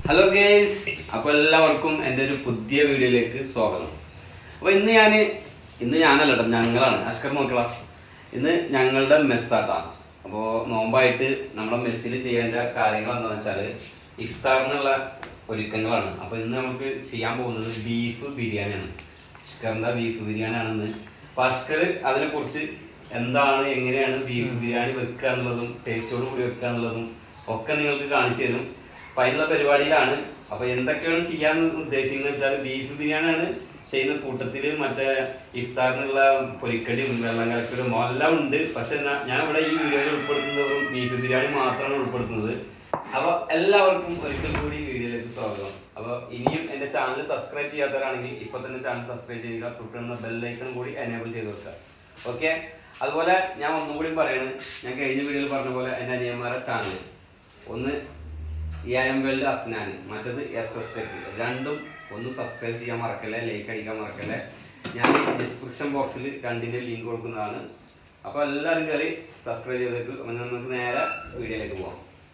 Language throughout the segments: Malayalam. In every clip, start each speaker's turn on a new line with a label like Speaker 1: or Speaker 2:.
Speaker 1: ഹലോ ഗേസ് അപ്പോൾ എല്ലാവർക്കും എൻ്റെ ഒരു പുതിയ വീഡിയോയിലേക്ക് സ്വാഗതം അപ്പോൾ ഇന്ന് ഞാൻ ഇന്ന് ഞാനല്ല കേട്ടോ ഞങ്ങളാണ് അഷ്കർ നോക്കള ഇന്ന് ഞങ്ങളുടെ മെസ്സാട്ടാണ് അപ്പോൾ നോമ്പായിട്ട് നമ്മുടെ മെസ്സിൽ ചെയ്യേണ്ട കാര്യങ്ങൾ എന്താണെന്ന് വെച്ചാൽ ഇഫ്താറിനുള്ള ഒരുക്കങ്ങളാണ് അപ്പോൾ ഇന്ന് നമുക്ക് ചെയ്യാൻ പോകുന്നത് ബീഫ് ബിരിയാണിയാണ് അഷ്കറിൻ്റെ ബീഫ് ബിരിയാണിയാണ് ഇന്ന് അപ്പോൾ അഷ്കർ അതിനെക്കുറിച്ച് എന്താണ് എങ്ങനെയാണ് ബീഫ് ബിരിയാണി വെക്കുക എന്നുള്ളതും ടേസ്റ്റോട് കൂടി വെക്കുക എന്നുള്ളതും ഒക്കെ നിങ്ങൾക്ക് കാണിച്ചു തരും അപ്പൊ അതിനുള്ള പരിപാടിയിലാണ് അപ്പൊ എന്തൊക്കെയാണ് ചെയ്യാൻ ഉദ്ദേശിക്കുന്നത് വെച്ചാൽ ബീഫ് ബിരിയാണിയാണ് ചെയ്യുന്ന കൂട്ടത്തിൽ മറ്റേ ഇഫ്താറിനുള്ള പൊരിക്കടിയും വെള്ളം കലക്കലും എല്ലാം ഉണ്ട് പക്ഷെ ഞാ- ഞാൻ ഇവിടെ ഈ വീഡിയോയിൽ ഉൾപ്പെടുത്തുന്നത് ബീഫ് ബിരിയാണി മാത്രമാണ് ഉൾപ്പെടുത്തുന്നത് അപ്പൊ എല്ലാവർക്കും ഒരിക്കൽ കൂടി വീഡിയോയിലേക്ക് സ്വാഗതം അപ്പൊ ഇനിയും എന്റെ ചാനൽ സബ്സ്ക്രൈബ് ചെയ്യാത്തവരാണെങ്കിൽ ഇപ്പൊ തന്നെ ചാനൽ സബ്സ്ക്രൈബ് ചെയ്യുക തൊട്ടുള്ള ബെല്ലൈക്കൺ കൂടി എനേബിൾ ചെയ്ത് വെക്കുക ഓക്കെ അതുപോലെ ഞാൻ ഒന്നും കൂടി പറയണ് ഞാൻ കഴിഞ്ഞ വീഡിയോയിൽ പറഞ്ഞ പോലെ എന്റെ അനിയന്മാരെ ചാനൽ ഒന്ന് എം വേൾഡ് അസ്നാൻ മറ്റത് എസ് എസ് ടെക് രണ്ടും ഒന്ന് സബ്സ്ക്രൈബ് ചെയ്യാൻ മറക്കല്ലേ ലൈക്ക് അടിക്കാൻ മറക്കല്ലേ ഞാൻ ഡിസ്ക്രിപ്ഷൻ ബോക്സിൽ രണ്ടിൻ്റെ ലിങ്ക് കൊടുക്കുന്നതാണ് അപ്പോൾ എല്ലാവരും കയറി സബ്സ്ക്രൈബ് ചെയ്തേക്ക് അപ്പോൾ നമുക്ക് നേരെ വീഡിയോയിലേക്ക് പോകാം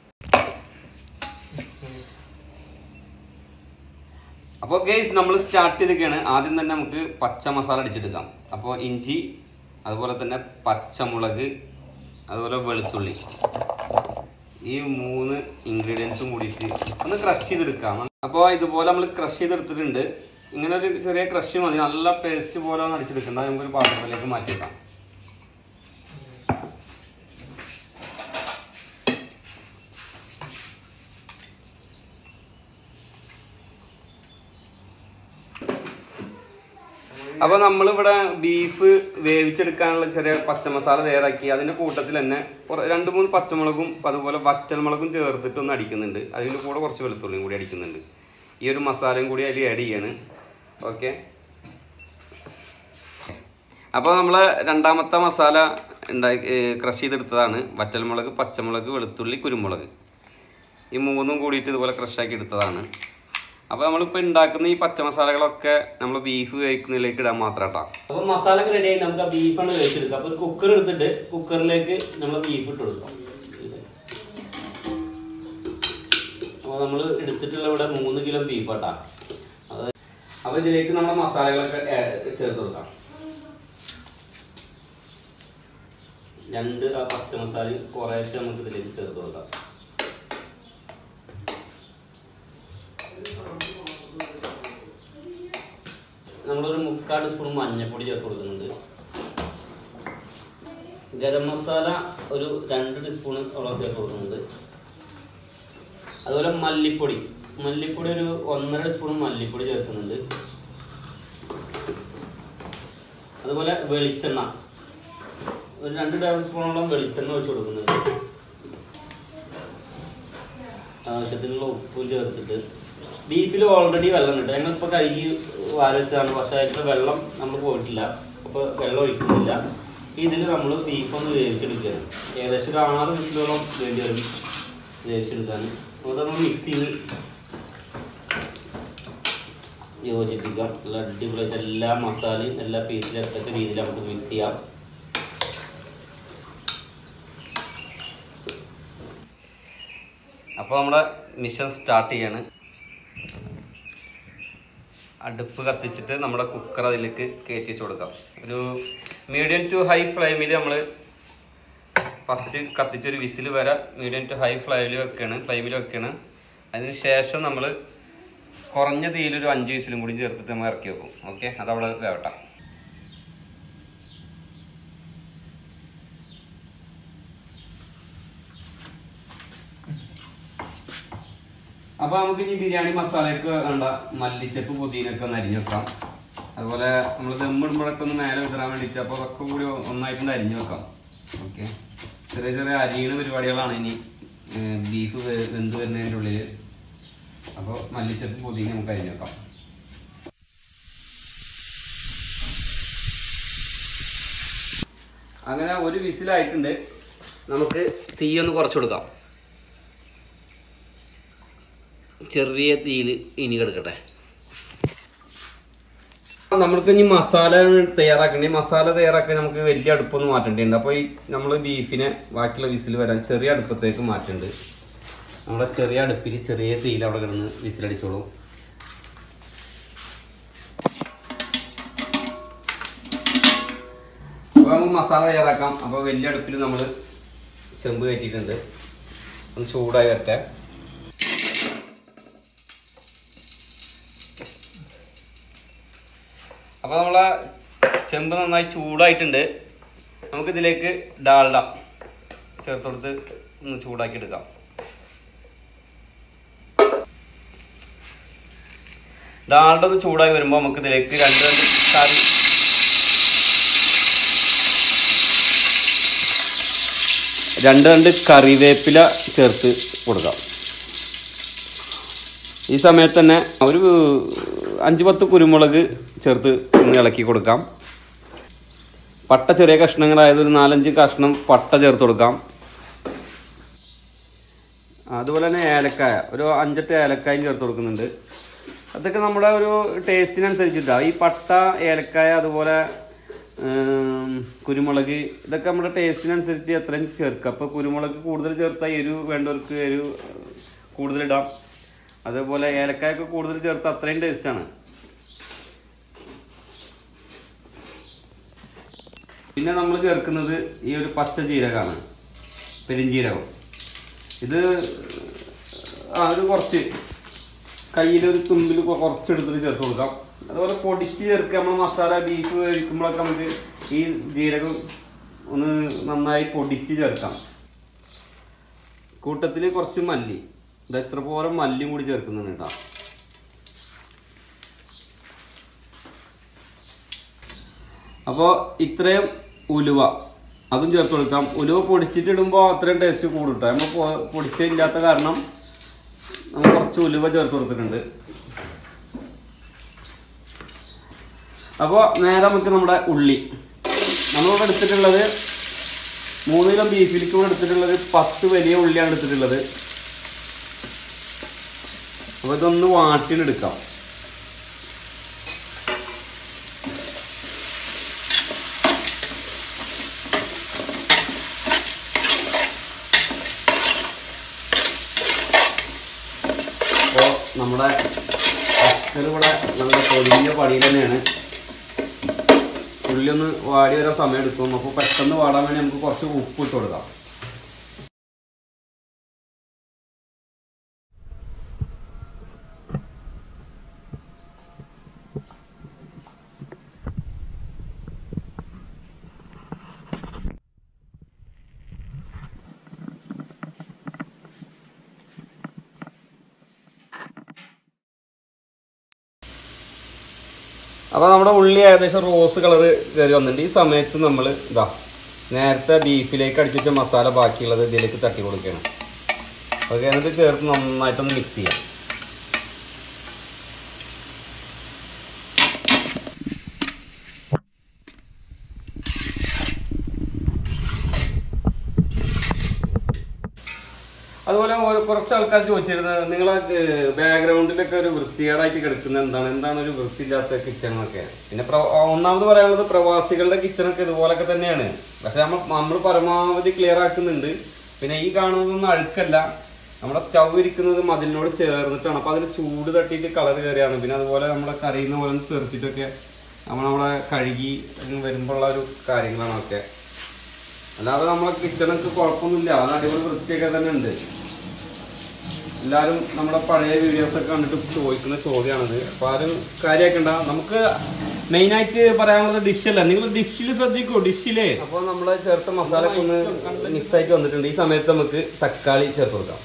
Speaker 1: അപ്പോൾ ഗേസ് നമ്മൾ സ്റ്റാർട്ട് ചെയ്തൊക്കെയാണ് ആദ്യം തന്നെ നമുക്ക് പച്ച മസാല അടിച്ചെടുക്കാം അപ്പോൾ ഇഞ്ചി അതുപോലെ തന്നെ പച്ചമുളക് അതുപോലെ വെളുത്തുള്ളി ഈ മൂന്ന് ഇൻഗ്രീഡിയൻസും കൂടിയിട്ട് ഒന്ന് ക്രഷ് ചെയ്തെടുക്കാം അപ്പോൾ ഇതുപോലെ നമ്മൾ ക്രഷ് ചെയ്തെടുത്തിട്ടുണ്ട് ഇങ്ങനെ ഒരു ചെറിയ ക്രഷ് മതി നല്ല പേസ്റ്റ് പോലെ ഒന്ന് അടിച്ചെടുക്കണ്ട അത് നമുക്കൊരു പാത്രത്തിലേക്ക് മാറ്റിയേക്കാം അപ്പോൾ നമ്മളിവിടെ ബീഫ് വേവിച്ചെടുക്കാനുള്ള ചെറിയ പച്ചമസാല തയ്യാറാക്കി അതിൻ്റെ കൂട്ടത്തിൽ തന്നെ കുറ- രണ്ട് മൂന്ന് പച്ചമുളകും അതുപോലെ വറ്റൽമുളകും ചേർത്തിട്ട് ഒന്ന് അടിക്കുന്നുണ്ട് അതിൻ്റെ കൂടെ കുറച്ച് വെളുത്തുള്ളിയും കൂടി അടിക്കുന്നുണ്ട് ഈ ഒരു മസാലയും കൂടി അതിൽ ആഡ് ചെയ്യാണ് ഓക്കെ അപ്പോൾ നമ്മൾ രണ്ടാമത്തെ മസാല ഉണ്ടാക്കി ക്രഷ് ചെയ്തെടുത്തതാണ് വറ്റൽമുളക് പച്ചമുളക് വെളുത്തുള്ളി കുരുമുളക് ഈ മൂന്നും കൂടിയിട്ട് ഇതുപോലെ ക്രഷാക്കി എടുത്തതാണ് അപ്പോൾ നമ്മളിപ്പോൾ ഉണ്ടാക്കുന്ന ഈ പച്ചമസാലകളൊക്കെ നമ്മൾ ബീഫ് വേവിക്കുന്നതിലേക്ക് ഇടാൻ മാത്രം കേട്ടോ
Speaker 2: അപ്പൊ മസാല ഒക്കെ റെഡി ആയി നമുക്ക് ആ ബീഫാണ് വേവിച്ചെടുക്കുക അപ്പൊ ഒരു കുക്കർ എടുത്തിട്ട് കുക്കറിലേക്ക് നമ്മൾ ബീഫ് ഇട്ട് കൊടുക്കാം അപ്പോൾ നമ്മൾ എടുത്തിട്ടുള്ള ഇവിടെ മൂന്ന് കിലോ ബീഫ് ആട്ടാ അത്
Speaker 1: അപ്പോൾ ഇതിലേക്ക് നമ്മുടെ മസാലകളൊക്കെ add- ചേർത്ത് കൊടുക്കാം
Speaker 2: രണ്ട് ആ പച്ച മസാലയും കുറേശ്ശെ നമുക്ക് ഇതിലേക്ക് ചേർത്ത് കൊടുക്കാം നമ്മളൊരു മുക്കാൽ സ്പൂൺ മഞ്ഞൾപ്പൊടി ചേർത്ത് കൊടുക്കുന്നുണ്ട് ഗരം മസാല ഒരു രണ്ട് ടീസ്പൂൺ ഓളം ചേർത്ത് കൊടുക്കുന്നുണ്ട് അതുപോലെ മല്ലിപ്പൊടി മല്ലിപ്പൊടി ഒരു ഒന്നര ടീസ്പൂൺ മല്ലിപ്പൊടി ചേർക്കുന്നുണ്ട് അതുപോലെ വെളിച്ചെണ്ണ ഒരു രണ്ട് ടേബിൾ സ്പൂണോളം വെളിച്ചെണ്ണ ഒഴിച്ച് കൊടുക്കുന്നുണ്ട് ആവശ്യത്തിനുള്ള ഉപ്പും ചേർത്തിട്ട് ബീഫിൽ ഓൾറെഡി വെള്ളം ഉണ്ട് ഞങ്ങളിപ്പോൾ കഴുകി വാരച്ചാണ് പക്ഷേ അതിൽ വെള്ളം നമ്മൾ പോയിട്ടില്ല അപ്പോൾ വെള്ളം ഒഴിക്കുന്നില്ല ഇതിൽ നമ്മൾ ബീഫ് ഒന്ന് വേവിച്ചെടുക്കുകയാണ് ഏകദേശം ഒരു ആറ് വിസിലോളം വേണ്ടി വരും വേവിച്ചെടുക്കാൻ അപ്പോൾ നമ്മൾ മിക്സിയിൽ യോജിപ്പിക്കാം നല്ല അടിപൊളിയായിട്ട് എല്ലാ മസാലയും എല്ലാ പീസിലും എത്തക്ക രീതിയിൽ നമുക്ക് മിക്സ് ചെയ്യാം
Speaker 1: അപ്പോൾ നമ്മുടെ മിഷൻ സ്റ്റാർട്ട് ചെയ്യാണ് അടുപ്പ് കത്തിച്ചിട്ട് നമ്മുടെ കുക്കർ അതിലേക്ക് കയറ്റി വെച്ച് കൊടുക്കാം ഒരു മീഡിയം ടു ഹൈ ഫ്ലെയിമിൽ നമ്മൾ ഫസ്റ്റ് കത്തിച്ചൊരു വിസിൽ വരെ മീഡിയം ടു ഹൈ ഫ്ലെയിമിൽ വെക്കുകയാണ് ഫ്ലെയിമിൽ വെക്കുകയാണ് അതിന് ശേഷം നമ്മൾ കുറഞ്ഞ തീയിൽ ഒരു അഞ്ച് വിസിലും കൂടി ചേർത്തിട്ട് നമ്മൾ ഇറക്കി വെക്കും ഓക്കെ അതവിടെ വേവട്ടെ അപ്പോൾ നമുക്ക് ഇനി ബിരിയാണി മസാലയ്ക്ക് വേണ്ട മല്ലിച്ചപ്പ് പുതിനൊക്കെ ഒന്ന് അരിഞ്ഞു വെക്കാം അതുപോലെ നമ്മൾ ദമ്മിടുമ്പോഴൊക്കെ ഒന്ന് മേലെ വിതറാൻ വേണ്ടിയിട്ട് അപ്പോൾ അതൊക്കെ കൂടി ഒന്നായിട്ടൊന്ന് അരിഞ്ഞു വെക്കാം ഓക്കെ ചെറിയ ചെറിയ അരിയണ പരിപാടികളാണ് ഇനി ഏർ ബീഫ് വെ- വെന്ത് വരുന്നതിൻ്റെ ഉള്ളിൽ അപ്പോൾ മല്ലിച്ചപ്പ് പുതിന നമുക്ക് അരിഞ്ഞു വെക്കാം അങ്ങനെ ഒരു വിസിലായിട്ടുണ്ട് നമുക്ക് തീ ഒന്ന് കുറച്ച് കൊടുക്കാം ചെറിയ തീയിൽ ഇനി കിടക്കട്ടെ നമ്മൾക്ക് ഇനി മസാല തയ്യാറാക്കണ്ടേ മസാല തയ്യാറാക്കാൻ നമുക്ക് വലിയ അടുപ്പൊന്നും മാറ്റേണ്ടതുണ്ട് അപ്പോൾ ഈ നമ്മൾ ബീഫിനെ ബാക്കിയുള്ള വിസിൽ വരാൻ ചെറിയ അടുപ്പത്തേക്ക് മാറ്റുന്നുണ്ട് നമ്മുടെ ചെറിയ അടുപ്പിൽ ചെറിയ തീയിൽ അവിടെ കിടന്ന് വിസിലടിച്ചോളും അപ്പോൾ നമുക്ക് മസാല തയ്യാറാക്കാം അപ്പോൾ വലിയ അടുപ്പിൽ നമ്മൾ ചെമ്പ് കയറ്റിയിട്ടുണ്ട് ഒന്ന് ചൂടായി വരട്ടെ അപ്പോൾ നമ്മളെ ചെമ്പ് നന്നായി ചൂടായിട്ടുണ്ട് നമുക്കിതിലേക്ക് ഡാൽഡ ചേർത്ത് കൊടുത്ത് ഒന്ന് ചൂടാക്കി എടുക്കാം ഡാൽഡ ഒന്ന് ചൂടായി വരുമ്പോൾ നമുക്ക് ഇതിലേക്ക് രണ്ട് രണ്ട് കറി രണ്ട് രണ്ട് കറിവേപ്പില ചേർത്ത് കൊടുക്കാം ഈ സമയത്ത് തന്നെ ഒരു അഞ്ച് പത്ത് കുരുമുളക് ചേർത്ത് ഒന്ന് ഇളക്കി കൊടുക്കാം പട്ട ചെറിയ കഷ്ണങ്ങളായത് ഒരു നാലഞ്ച് കഷ്ണം പട്ട ചേർത്ത് കൊടുക്കാം അതുപോലെ തന്നെ ഏലക്കായ ഒരു അഞ്ചെട്ട് ഏലക്കായും ചേർത്ത് കൊടുക്കുന്നുണ്ട് അതൊക്കെ നമ്മുടെ ഒരു ടേസ്റ്റിനനുസരിച്ചിട്ടാണ് ഈ പട്ട ഏലക്കായ അതുപോലെ ഉം, കുരുമുളക് ഇതൊക്കെ നമ്മുടെ ടേസ്റ്റിനനുസരിച്ച് എത്രയും ചേർക്കുക അപ്പോൾ കുരുമുളക് കൂടുതൽ ചേർത്താൽ എരിവ് വേണ്ടവർക്ക് എരിവ് കൂടുതലിടാം അതേപോലെ ഏലക്കായൊക്കെ കൂടുതൽ ചേർത്താൽ അത്രയും ടേസ്റ്റാണ് പിന്നെ നമ്മൾ ചേർക്കുന്നത് ഈ ഒരു പച്ച ജീരകമാണ് പെരിഞ്ജീരകം ഇത് ആ ഒരു കുറച്ച് കയ്യിലൊരു തുമ്പിൽ കൊ- കുറച്ചെടുത്തിട്ട് ചേർത്ത് കൊടുക്കാം അതുപോലെ പൊടിച്ച് ചേർക്കുക നമ്മൾ മസാല ബീഫ് കഴിക്കുമ്പോഴൊക്കെ നമുക്ക് ഈ ജീരകം ഒന്ന് നന്നായി പൊടിച്ച് ചേർക്കാം കൂട്ടത്തിൽ കുറച്ച് മല്ലി ഇത് എത്ര പോലെ മല്ലിയും കൂടി ചേർക്കുന്നുണ്ട് കേട്ടോ അപ്പോൾ ഇത്രയും ഉലുവ അതും ചേർത്ത് കൊടുക്കാം ഉലുവ പൊടിച്ചിട്ടിടുമ്പോൾ അത്രയും ടേസ്റ്റ് കൂടും കേട്ടോ നമ്മൾ പൊ- പൊടിച്ചില്ലാത്ത കാരണം നമ്മൾ കുറച്ച് ഉലുവ ചേർത്ത് കൊടുത്തിട്ടുണ്ട് അപ്പോൾ നേരെ നമുക്ക് നമ്മുടെ ഉള്ളി നമ്മളിവിടെ എടുത്തിട്ടുള്ളത് മൂന്ന് കിലോ ബീഫിലേക്ക് ഇവിടെ എടുത്തിട്ടുള്ളത് പത്ത് വലിയ ഉള്ളിയാണ് എടുത്തിട്ടുള്ളത് അപ്പോൾ ഇതൊന്ന് വാട്ടിനെടുക്കാം അപ്പോൾ നമ്മുടെ അസ്കർ ഇവിടെ നല്ല പൊടിഞ്ഞ പണി തന്നെയാണ് ഉള്ളി ഒന്ന് വാടി വരാൻ സമയം എടുക്കും അപ്പോൾ പെട്ടെന്ന് വാടാൻ വേണ്ടി നമുക്ക് കുറച്ച് ഉപ്പ് ഇട്ട് കൊടുക്കാം അപ്പോൾ നമ്മുടെ ഉള്ളി ഏകദേശം റോസ് കളർ കയറി വന്നിട്ടുണ്ട് ഈ സമയത്ത് നമ്മൾ ഇതാ നേരത്തെ ബീഫിലേക്ക് അടിച്ചു വെച്ച മസാല ബാക്കിയുള്ളത് ഇതിലേക്ക് തട്ടി കൊടുക്കുകയാണ് ഓക്കെ എന്നിട്ട് ചേർത്ത് നന്നായിട്ടൊന്ന് മിക്സ് ചെയ്യാം അതുപോലെ ഓരോ കുറച്ച് ആൾക്കാർ ചോദിച്ചിരുന്നത് നിങ്ങളെ ബാക്ക്ഗ്രൗണ്ടിലൊക്കെ ഒരു വൃത്തികേടായിട്ട് കിടക്കുന്ന എന്താണ് എന്താണ് ഒരു വൃത്തിയില്ലാത്ത കിച്ചണൊക്കെ പിന്നെ പ്ര- ഒന്നാമത് പറയാനുള്ളത് പ്രവാസികളുടെ കിച്ചണൊക്കെ ഇതുപോലൊക്കെ തന്നെയാണ് പക്ഷെ നമ്മൾ നമ്മൾ പരമാവധി ക്ലിയർ ആക്കുന്നുണ്ട് പിന്നെ ഈ കാണുന്നതൊന്നും അഴുക്കല്ല നമ്മുടെ സ്റ്റൗ ഇരിക്കുന്നത് മതിലിനോട് ചേർന്നിട്ടാണ് അപ്പോൾ അതിൽ ചൂട് തട്ടിയിട്ട് കളർ കയറിയാണ് പിന്നെ അതുപോലെ നമ്മളെ കറിയുന്ന പോലെ ഒന്ന് തെറിച്ചിട്ടൊക്കെ നമ്മൾ നമ്മളെ കഴുകി വരുമ്പോഴുള്ള ഒരു കാര്യങ്ങളാണ് ഒക്കെ അല്ലാതെ നമ്മളെ കിച്ചണൊക്കെ കുഴപ്പമൊന്നുമില്ല അത് അടിപൊളി വൃത്തിയൊക്കെ തന്നെ ഉണ്ട് എല്ലാവരും നമ്മുടെ പഴയ വീഡിയോസ് ഒക്കെ കണ്ടിട്ട് ചോദിക്കുന്ന ചോദ്യമാണത് അപ്പോൾ ആരും കാര്യമാക്കണ്ട നമുക്ക് മെയിനായിട്ട് പറയാനുള്ളത് ഡിഷല്ല നിങ്ങൾ ഡിഷിൽ ശ്രദ്ധിക്കൂ ഡിഷിലേ അപ്പോൾ നമ്മൾ ചേർത്ത മസാല ഒക്കെ ഒന്ന് മിക്സ് ആയിട്ട് വന്നിട്ടുണ്ട് ഈ സമയത്ത് നമുക്ക് തക്കാളി ചേർത്ത് കൊടുക്കാം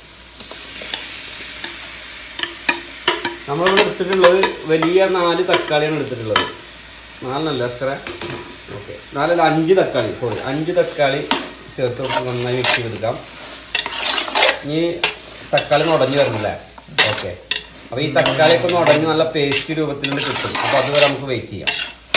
Speaker 1: നമ്മളിവിടെ എടുത്തിട്ടുള്ളത് വലിയ നാല് തക്കാളിയാണ് എടുത്തിട്ടുള്ളത് നാലെണ്ണല്ല എത്ര ഓക്കെ നാലല്ല അഞ്ച് തക്കാളി സോറി അഞ്ച് തക്കാളി ചേർത്ത് കൊടുത്ത് നന്നായി മിക്സ് ചെയ്തെടുക്കാം ഇനി തക്കാളി ഒന്ന് ഉടഞ്ഞു വരണല്ലേ ഓക്കെ അപ്പോൾ ഈ തക്കാളിയൊക്കെ ഒന്ന് ഉടഞ്ഞ് നല്ല പേസ്റ്റ് രൂപത്തിൽ കിട്ടും അപ്പോൾ അതുവരെ നമുക്ക് വെയിറ്റ് ചെയ്യാം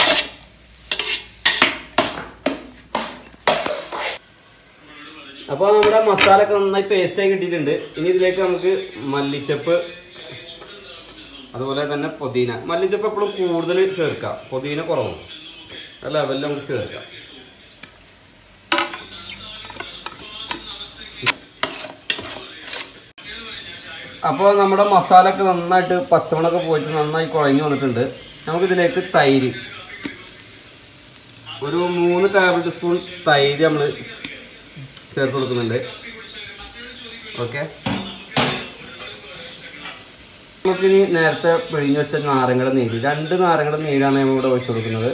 Speaker 1: അപ്പോൾ നമ്മുടെ മസാല ഒക്കെ നന്നായി പേസ്റ്റായി കിട്ടിയിട്ടുണ്ട് ഇനി ഇതിലേക്ക് നമുക്ക് മല്ലിച്ചപ്പ് അതുപോലെ തന്നെ പുതിന മല്ലിച്ചപ്പ് എപ്പോഴും കൂടുതൽ ചേർക്കാം പുതിന കുറവും ആ ലെവലിൽ നമുക്ക് ചേർക്കാം അപ്പോൾ നമ്മുടെ മസാല ഒക്കെ നന്നായിട്ട് പച്ചമുളകൊക്കെ പോയിട്ട് നന്നായി കുഴഞ്ഞു വന്നിട്ടുണ്ട് നമുക്കിതിലേക്ക് തൈര് ഒരു മൂന്ന് ടേബിൾ സ്പൂൺ തൈര് നമ്മൾ ചേർത്ത് കൊടുക്കുന്നുണ്ട് ഓക്കെ നമുക്കിനി നേരത്തെ പിഴിഞ്ഞ് വെച്ച നാരങ്ങളുടെ നീര് രണ്ട് നാരങ്ങളുടെ നീരാണ് നമ്മൾ ഇവിടെ ഒഴിച്ചു കൊടുക്കുന്നത്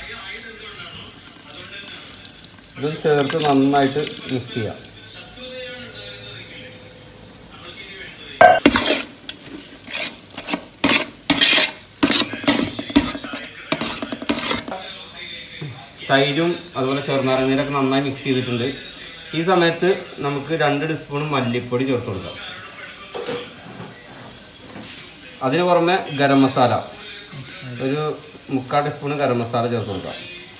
Speaker 1: ഇത് ചേർത്ത് നന്നായിട്ട് മിക്സ് ചെയ്യാം തൈരും അതുപോലെ ചെറുനാരങ്ങ നീരൊക്കെ നന്നായി മിക്സ് ചെയ്തിട്ടുണ്ട് ഈ സമയത്ത് നമുക്ക് രണ്ട് ടീസ്പൂൺ മല്ലിപ്പൊടി ചേർത്ത് കൊടുക്കാം അതിന് പുറമെ ഗരം മസാല ഒരു മുക്കാൽ ടീസ്പൂൺ ഗരം മസാല ചേർത്ത് കൊടുക്കാം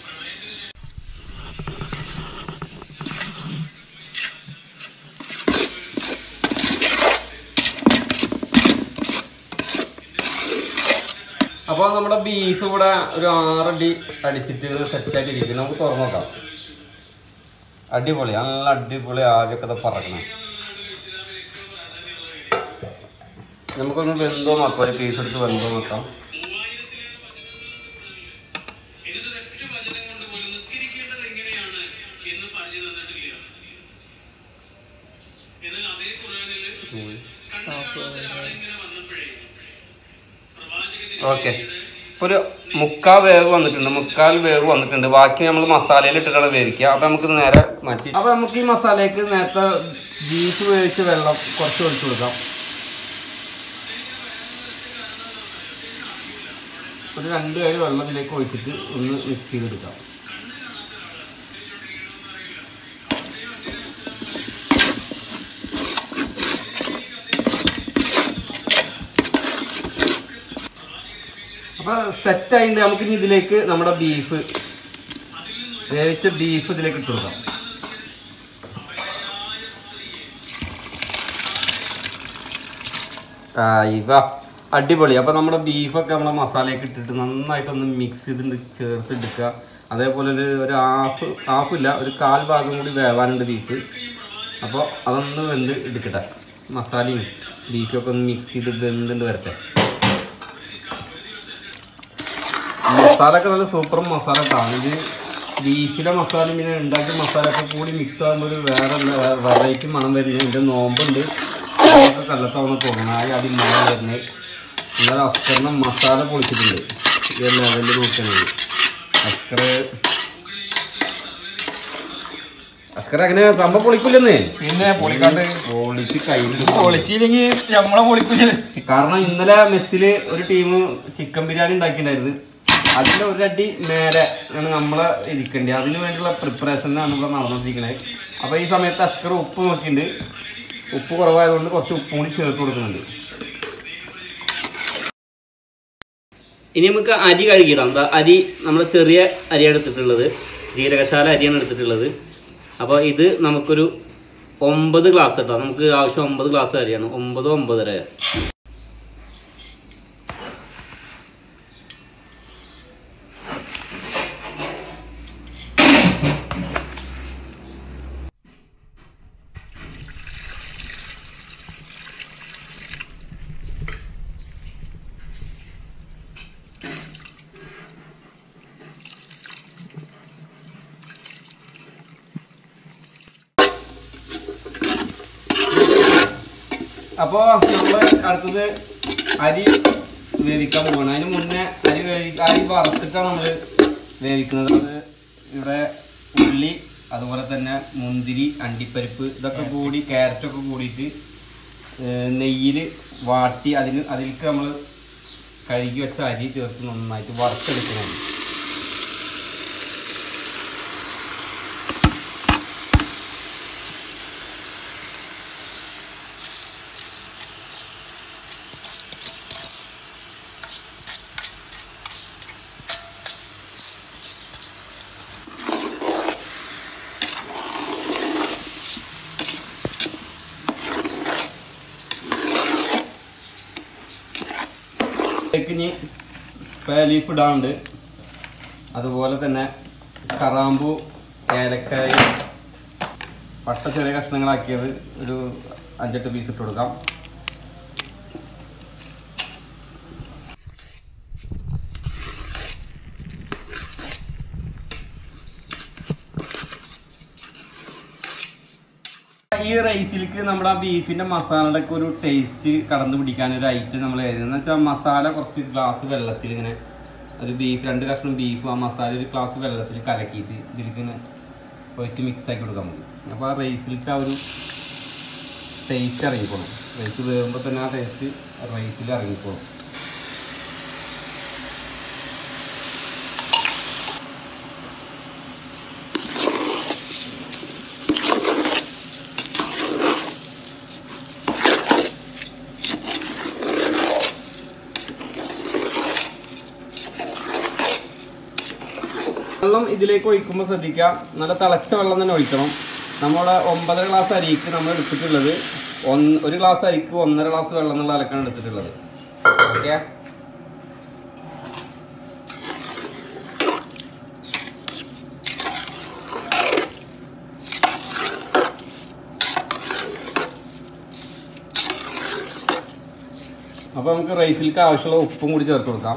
Speaker 1: അപ്പോൾ നമ്മുടെ ബീഫ് ഇവിടെ ഒരു ആറടി അടിച്ചിട്ട് സെറ്റാക്കി ഇരിക്കും നമുക്ക് തുറന്നു നോക്കാം അടിപൊളി നല്ല അടിപൊളി ആവിയൊക്കെ ഇത് പറക്കണം നമുക്കൊന്ന് വെന്തോ നോക്കാം ഒരു പീസ് എടുത്ത് വെന്തോ നോക്കാം ഓക്കെ ഒരു മുക്കാൽ വേവ് വന്നിട്ടുണ്ട് മുക്കാൽ വേവ് വന്നിട്ടുണ്ട് ബാക്കി നമ്മൾ മസാലയിൽ ഇട്ടിട്ടാണ് വേവിക്കുക അപ്പം നമുക്ക് നേരെ മാറ്റി അപ്പം നമുക്ക് ഈ മസാലയ്ക്ക് നേരത്തെ ബീഫ് വേവിച്ച് വെള്ളം കുറച്ച് ഒഴിച്ചു കൊടുക്കാം ഒരു രണ്ട് കൈ വെള്ളം ഇതിലേക്ക് ഒഴിച്ചിട്ട് ഒന്ന് മിക്സ് ചെയ്തെടുക്കാം അപ്പോൾ സെറ്റ് ആയിട്ട് നമുക്ക് ഇനി ഇതിലേക്ക് നമ്മുടെ ബീഫ് വേവിച്ച ബീഫ് ഇതിലേക്ക് ഇട്ട് കൊടുക്കാം ആ ഇവ അടിപൊളി അപ്പോൾ നമ്മുടെ ബീഫൊക്കെ നമ്മളെ മസാലയൊക്കെ ഇട്ടിട്ട് നന്നായിട്ടൊന്ന് മിക്സ് ചെയ്തിട്ട് ചേർത്തെടുക്കുക അതേപോലെ ഒരു ഒരു ഹാഫ് ഹാഫില്ല ഒരു കാൽ ഭാഗം കൂടി വേവാനുണ്ട് ബീഫ് അപ്പോൾ അതൊന്ന് വെന്ത് എടുക്കട്ടെ മസാലയും ബീഫൊക്കെ ഒന്ന് മിക്സ് ചെയ്ത് വെന്തുണ്ട് വരട്ടെ മസാല ഒക്കെ നല്ല സൂപ്പർ മസാല ആണ് ഇത് ബീഫിലെ മസാല പിന്നെ ഉണ്ടാക്കിയ മസാല ഒക്കെ കൂടി മിക്സ് ആകുമ്പോൾ ഒരു വേറെ വെറൈറ്റി മണം വരുന്നത് ഇതിൻ്റെ നോമ്പുണ്ട് അതൊക്കെ കല്ലത്താവുന്ന തോന്നായി അതി മണം വരുന്നത് എന്നാൽ അസ്കറിന് മസാല പൊളിച്ചിട്ടുണ്ട് ഈ ഒരു ലെവലിൽ നോക്കുകയാണെങ്കിൽ അസ്കർ അസ്കർ അങ്ങനെ സംഭവം പൊളിക്കില്ലെന്നേ
Speaker 3: പിന്നെ പൊളിക്കാണ്ട്
Speaker 1: പൊളിച്ച് കയ്യിൽ
Speaker 3: പൊളിച്ചില്ലെങ്കിൽ നമ്മളെ പൊളിക്കില്ല
Speaker 1: കാരണം ഇന്നലെ മെസ്സിൽ ഒരു ടീം ചിക്കൻ ബിരിയാണി ഉണ്ടാക്കിയിട്ടുണ്ടായിരുന്നു അതിൻ്റെ ഒരടി മേലെ ആണ് നമ്മളെ ഇരിക്കേണ്ടത് അതിന് വേണ്ടിയുള്ള പ്രിപ്പറേഷനാണ് ഇവിടെ നടന്നുകൊണ്ടിരിക്കുന്നത് അപ്പോൾ ഈ സമയത്ത് അഷ്കർ ഉപ്പ് നോക്കിയിട്ടുണ്ട് ഉപ്പ് കുറവായതുകൊണ്ട് കുറച്ച് ഉപ്പും കൂടി ചേർത്ത് കൊടുക്കുന്നുണ്ട് ഇനി നമുക്ക് അരി കഴുകിയിടാം എന്താ അരി നമ്മൾ ചെറിയ അരിയാണ് എടുത്തിട്ടുള്ളത് ജീരകശാല അരിയാണ് എടുത്തിട്ടുള്ളത് അപ്പോൾ ഇത് നമുക്കൊരു ഒമ്പത് ഗ്ലാസ് കേട്ടോ നമുക്ക് ആവശ്യം ഒമ്പത് ഗ്ലാസ് അരിയാണ് ഒമ്പത് ഒമ്പതര അപ്പോൾ നമ്മൾ അടുത്തത് അരി വേവിക്കാൻ പോകണം അതിന് മുന്നേ അരി വേവി അരി വറുത്തിട്ടാണ് നമ്മൾ വേവിക്കുന്നത് അത് ഇവിടെ ഉള്ളി അതുപോലെ തന്നെ മുന്തിരി അണ്ടിപ്പരിപ്പ് ഇതൊക്കെ കൂടി ക്യാരറ്റൊക്കെ കൂടിയിട്ട് നെയ്യിൽ വാട്ടി അതിന് അതിലേക്ക് നമ്മൾ കഴുകി വെച്ച അരി ചേർത്ത് നന്നായിട്ട് വറുത്തെടുക്കണം ഇതിലേക്ക് ഇനി പേ ലീഫ് ഇടാനുണ്ട് അതുപോലെ തന്നെ കറാമ്പു ഏലക്കായ പട്ട ചെറിയ കഷ്ണങ്ങളാക്കിയത് ഒരു അഞ്ചെട്ട് പീസ് ഇട്ട് കൊടുക്കാം ഈ റൈസിലേക്ക് നമ്മുടെ ആ ബീഫിന്റെ മസാലയുടെ ഒക്കെ ഒരു ടേസ്റ്റ് കടന്നു പിടിക്കാൻ ഒരു ഐറ്റം നമ്മൾ എന്ന് വെച്ചാൽ മസാല കുറച്ച് ഗ്ലാസ് വെള്ളത്തിൽ ഇങ്ങനെ ഒരു ബീഫ് രണ്ട് കഷ്ണം ബീഫ് ആ മസാല ഒരു ഗ്ലാസ് വെള്ളത്തിൽ കലക്കിയിട്ട് ഇതിലേക്ക് ഇങ്ങനെ ഒഴിച്ച് മിക്സ് ആക്കി കൊടുക്കാൻ മതി അപ്പോൾ ആ റൈസിലേക്ക് ആ ഒരു ടേസ്റ്റ് ഇറങ്ങിക്കോളും റൈസ് വേകുമ്പോൾ തന്നെ ആ ടേസ്റ്റ് റൈസിൽ ഇറങ്ങിക്കോളും വെള്ളം ഇതിലേക്ക് ഒഴിക്കുമ്പോൾ ശ്രദ്ധിക്കുക നല്ല തിളച്ച വെള്ളം തന്നെ ഒഴിക്കണം നമ്മുടെ ഒമ്പതര ഗ്ലാസ് അരിക്ക് നമ്മൾ എടുത്തിട്ടുള്ളത് ഒന്ന് ഒരു ഗ്ലാസ് അരിക്ക് ഒന്നര ഗ്ലാസ് വെള്ളം എന്നുള്ള അലക്കാണ് എടുത്തിട്ടുള്ളത് ഓക്കെ അപ്പോൾ നമുക്ക് റൈസിലേക്ക് ആവശ്യമുള്ള ഉപ്പും കൂടി ചേർത്ത് കൊടുക്കാം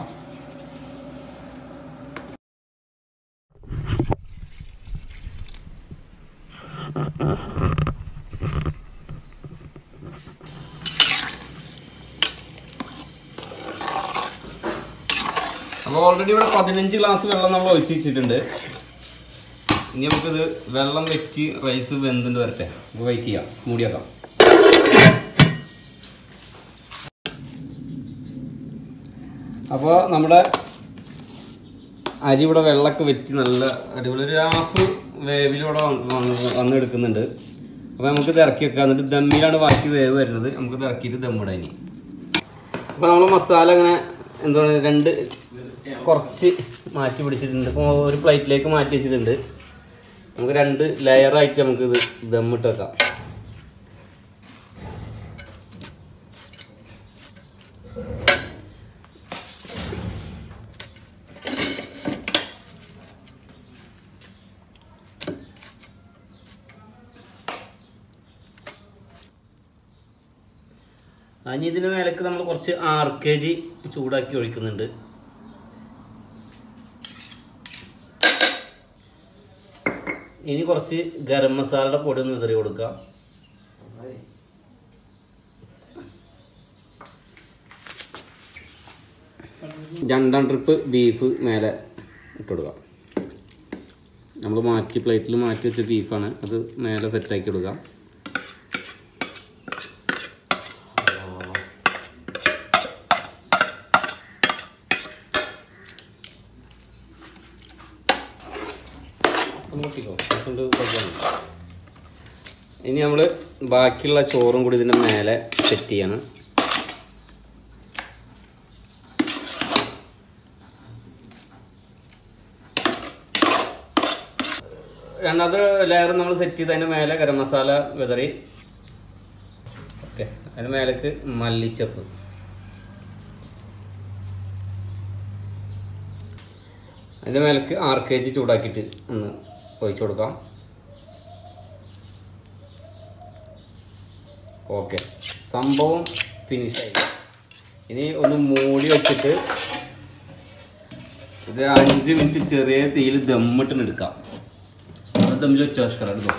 Speaker 1: അപ്പോൾ ഓൾറെഡി ഇവിടെ പതിനഞ്ച് ഗ്ലാസ് വെള്ളം നമ്മൾ ഒഴിച്ച് വെച്ചിട്ടുണ്ട് ഇനി നമുക്കിത് വെള്ളം വെച്ച് റൈസ് വെന്തിട്ട് വരട്ടെ നമുക്ക് വെയിറ്റ് ചെയ്യാം മൂടിയാക്കാം അപ്പോൾ നമ്മുടെ അരി ഇവിടെ വെള്ളമൊക്കെ വെച്ച് നല്ല അടിപൊളി ഒരു ഹാഫ് വേവിലൂടെ വന്നെടുക്കുന്നുണ്ട് അപ്പോൾ നമുക്ക് ഇത് ഇറക്കി വെക്കാം എന്നിട്ട് ദമ്മിലാണ് ബാക്കി വേവ് വരുന്നത് നമുക്ക് ഇത് ഇറക്കിയിട്ട് ദമ്മിടാം ഇനി അപ്പോൾ നമ്മൾ മസാല അങ്ങനെ എന്താണ് രണ്ട് കുറച്ച് മാറ്റി പിടിച്ചിട്ടുണ്ട് അപ്പോൾ ഒരു പ്ലേറ്റിലേക്ക് മാറ്റി വെച്ചിട്ടുണ്ട് നമുക്ക് രണ്ട് ലെയറായിട്ട് നമുക്ക് ഇത് ദമ്മിട്ട് വെക്കാം ഇനി ഇതിന് മേലേക്ക് നമ്മൾ കുറച്ച് ആർ കെ ജി ചൂടാക്കി ഒഴിക്കുന്നുണ്ട് ഇനി കുറച്ച് ഗരം മസാലയുടെ പൊടി ഒന്ന് വിതറി കൊടുക്കാം രണ്ടാം ട്രിപ്പ് ബീഫ് മേലെ ഇട്ട് കൊടുക്കാം നമ്മൾ മാറ്റി പ്ലേറ്റിൽ മാറ്റി വെച്ച ബീഫാണ് അത് മേലെ സെറ്റാക്കി കൊടുക്കാം അങ്ങോട്ടിക്കോ കൊണ്ട് വെക്കണം. ഇനി നമ്മൾ ബാക്കിയുള്ള ചോറും കൂടി ഇതിൻ്റെ മേലെ സെറ്റ് ചെയ്യണം രണ്ടാമത്തെ ലെയർ നമ്മൾ സെറ്റ് ചെയ്ത് അതിൻ്റെ മേലെ ഗരം മസാല വിതറി ഓക്കെ അതിന് മേലേക്ക് മല്ലിച്ചപ്പ് അതിൻ്റെ മേലേക്ക് ആർ കെ ജി ചൂടാക്കിയിട്ട് ഒന്ന് ഒഴിച്ചു കൊടുക്കാം ഓക്കെ സംഭവം ഫിനിഷായി ഇനി ഒന്ന് മൂടി വെച്ചിട്ട് ഇത് അഞ്ച് മിനിറ്റ് ചെറിയ തീയിൽ ദമ്മിട്ടിന് എടുക്കാം അത് ദമ്മിൽ വെച്ച് ആഷ്കറ എടുത്തോ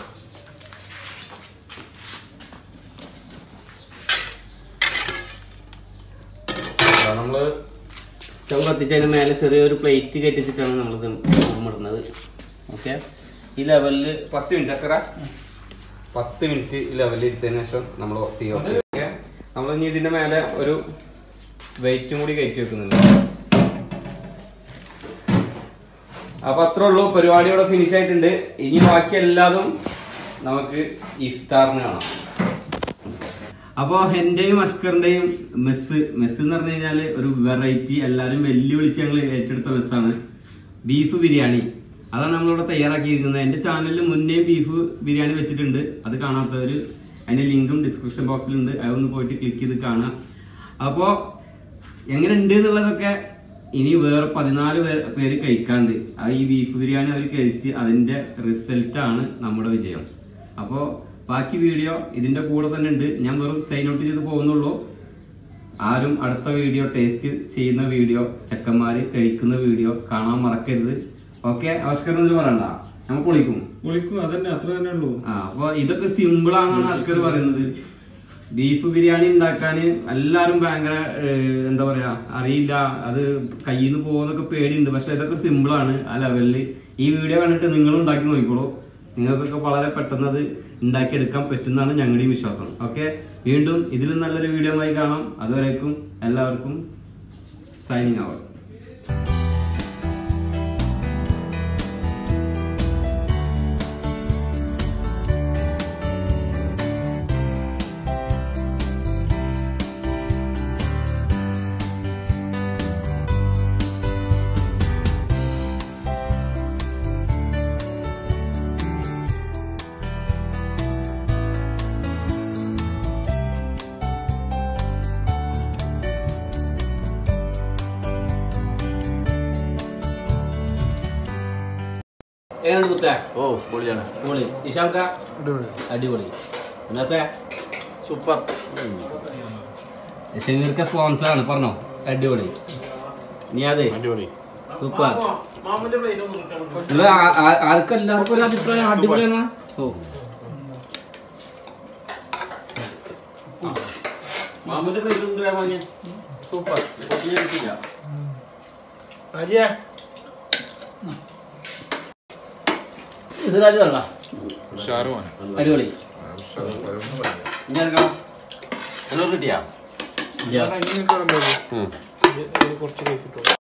Speaker 1: നമ്മൾ സ്റ്റവ് കത്തിച്ചതിന് മേലെ ചെറിയൊരു പ്ലേറ്റ് കയറ്റിച്ചിട്ടാണ് നമ്മളിത് ഇടുന്നത് ഓക്കെ ഈ ലെവലിൽ പത്ത് മിനിറ്റ് അക്കറ പത്ത് മിനിറ്റ് ഈ ലെവലിൽ ഇരുത്തതിന് ശേഷം നമ്മൾ തീ ഓക്കെ നമ്മൾ ഇനി ഇതിൻ്റെ മേലെ ഒരു വെയിറ്റും കൂടി കയറ്റി വെക്കുന്നുണ്ട് അപ്പൊ അത്രേ ഉള്ളൂ പരിപാടി ഇവിടെ ഫിനിഷ് ആയിട്ടുണ്ട് ഇനി ബാക്കി എല്ലാതും നമുക്ക് ഇഫ്താറിന് കാണാം അപ്പോൾ എൻ്റെയും അഷ്കറിൻ്റെയും മെസ്സ് മെസ്സ് എന്ന് പറഞ്ഞു കഴിഞ്ഞാൽ ഒരു വെറൈറ്റി എല്ലാവരും വെല്ലുവിളിച്ച് ഞങ്ങൾ ഏറ്റെടുത്ത മെസ്സാണ് ബീഫ് ബിരിയാണി അതാണ് നമ്മളിവിടെ തയ്യാറാക്കിയിരിക്കുന്നത് എൻ്റെ ചാനലിൽ മുന്നേ ബീഫ് ബിരിയാണി വെച്ചിട്ടുണ്ട് അത് കാണാത്തവർ അതിൻ്റെ ലിങ്കും ഡിസ്ക്രിപ്ഷൻ ബോക്സിലുണ്ട് അതൊന്ന് പോയിട്ട് ക്ലിക്ക് ചെയ്ത് കാണാം അപ്പോൾ എങ്ങനെ ഉണ്ട് എന്നുള്ളതൊക്കെ ഇനി വേറെ പതിനാല് പേര് പേര് കഴിക്കാണ്ട് ആ ഈ ബീഫ് ബിരിയാണി അവർ കഴിച്ച് അതിൻ്റെ റിസൾട്ടാണ് നമ്മുടെ വിജയം അപ്പോൾ ബാക്കി വീഡിയോ ഇതിൻ്റെ കൂടെ തന്നെ ഉണ്ട് ഞാൻ വെറും സൈൻ ഔട്ട് ചെയ്ത് പോകുന്നുള്ളൂ ആരും അടുത്ത വീഡിയോ ടേസ്റ്റ് ചെയ്യുന്ന വീഡിയോ ചെക്കന്മാർ കഴിക്കുന്ന വീഡിയോ കാണാൻ മറക്കരുത് ഓക്കെ ആവിഷ്കരണം പറയണ്ട നമ്മൾ പൊളിക്കും
Speaker 3: വിളിക്കും അതന്നെ അത്ര തന്നെ ഉള്ളൂ
Speaker 1: ആ അപ്പൊ ഇതൊക്കെ സിമ്പിൾ ആണെന്നാണ് ആൾക്കാർ പറയുന്നത് ബീഫ് ബിരിയാണി ഉണ്ടാക്കാൻ എല്ലാരും ഭയങ്കര ഏഹ്, എന്താ പറയാ അറിയില്ല അത് കയ്യിൽ നിന്ന് പോകുന്നൊക്കെ പേടിയുണ്ട് പക്ഷെ ഇതൊക്കെ സിമ്പിൾ ആണ് ആ ലെവലിൽ ഈ വീഡിയോ കണ്ടിട്ട് നിങ്ങൾ ഉണ്ടാക്കി നോക്കിക്കോളൂ നിങ്ങൾക്കൊക്കെ വളരെ പെട്ടെന്ന് അത് ഉണ്ടാക്കിയെടുക്കാൻ പറ്റുന്നതാണ് ഞങ്ങളുടെയും വിശ്വാസം ഓക്കെ വീണ്ടും ഇതിലും നല്ലൊരു വീഡിയോ ആയി കാണാം അതുവരേക്കും എല്ലാവർക്കും സൈനിങ് ആവാം എങ്ങനെയുണ്ട് കുത്താ
Speaker 4: ഓ പൊളിയാണ്
Speaker 1: പൊളി ഇഷാക്ക അടിപൊളി എന്നാ
Speaker 4: സൂപ്പർ
Speaker 1: ഷമീർക്ക സ്പോൺസർ ആണ് പറഞ്ഞോ അടിപൊളി നീ അതെ
Speaker 4: അടിപൊളി
Speaker 1: സൂപ്പർ നിങ്ങൾ ആ- ആ- ആർക്കും എല്ലാവർക്കും ഒരു അഭിപ്രായം അടിപൊളിയാണ് ഓ
Speaker 2: മാമന്റെ പ്ലേറ്റ് കൊണ്ട് വേഗം വാങ്ങിയ
Speaker 4: സൂപ്പർ
Speaker 3: അജിയ
Speaker 1: സിറാജ് തള്ള
Speaker 4: ഉഷാറുമാണ്
Speaker 1: അടിപൊളി
Speaker 2: ഇനി എടുക്കണം എന്നോട് കിട്ടിയാ
Speaker 1: ഇല്ല.
Speaker 3: കുറച്ച് കഴിച്ചിട്ടുള്ളൂ